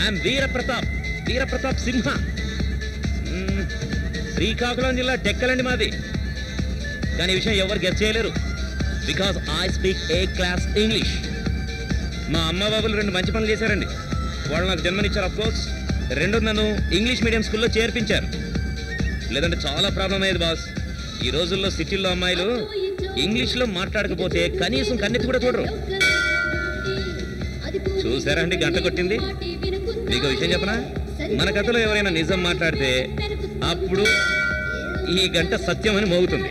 I'm Veera Pratap Veera Pratap Simha మ్మ్. శ్రీకాకుళం జిల్లా టెక్కలండి మాది కానీ ఈ విషయం ఎవరు గెస్ చేయలేరు because I speak A class English మా అమ్మ బాబులు రెండు మంచి పనులు చేశారండి వాళ్ళు నాకు జన్మనిచ్చారు అఫ్ కోర్స్ రెండు నన్ను ఇంగ్లీష్ మీడియం స్కూల్లో చేర్పించారు లేదంటే చాలా ప్రాబ్లం అయ్యేది బాస్ ఈ రోజుల్లో సిటీల్లో అమ్మాయిలు ఇంగ్లీష్లో మాట్లాడకపోతే కనీసం కన్నెత్తి కూడా చూడరు చూసారా అండి గంట కొట్టింది మీకు విషయం చెప్పనా మన కథలో ఎవరైనా నిజం మాట్లాడితే అప్పుడు ఈ గంట సత్యం అని మోగుతుంది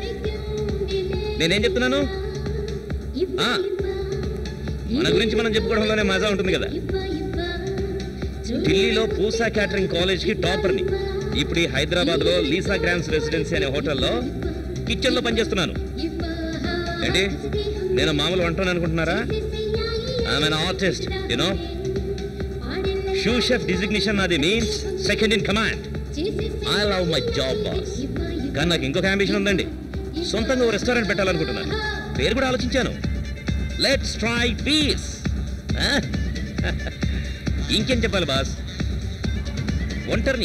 నేనేం చెప్తున్నాను ఆ, మన గురించి మనం చెప్పుకోవడంలోనే మజా ఉంటుంది కదా ఢిల్లీలో పూసా క్యాటరింగ్ కాలేజ్కి టాపర్ని ఇప్పుడు ఈ హైదరాబాద్లో లీసా గ్రామ్స్ రెసిడెన్సీ అనే హోటల్లో కిచెన్లో పనిచేస్తున్నాను ఏంటి నేను మామూలు వంటను అనుకుంటున్నారా I'm an artist you know sous chef designation నాది means second in command I love my job boss కానీ నాకు ఇంకొక అంబిషన్ ఉందండి సొంతంగా ఓ రెస్టారెంట్ పెట్టాలనుకుంటున్నాను పేరు కూడా ఆలోచించాను లెట్స్ ట్రై పీస్ ఇంకేం చెప్పాలి బాస్ ఒంటరిని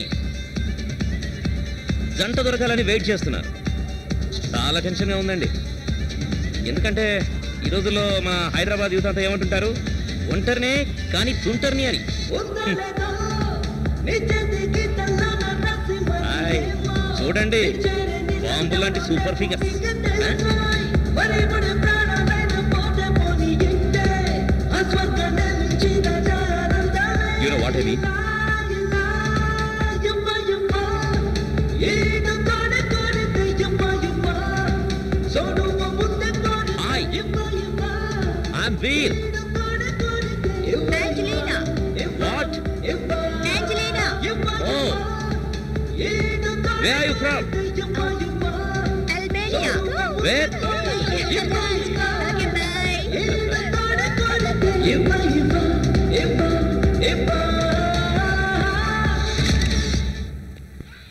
జంట దొరకాలని వెయిట్ చేస్తున్నాను చాలా టెన్షన్గా ఉందండి ఎందుకంటే ఈ రోజుల్లో మన హైదరాబాద్ యూత్ అంతా ఏమంటుంటారు ఒంటరినే కానీ తుంటరిని అని హాయ్ చూడండి బాంబు లాంటి super figures you know what I mean hi I'm Veer Angelina! What Angelina! Oh way are you from Albania! Where Okay, bye! You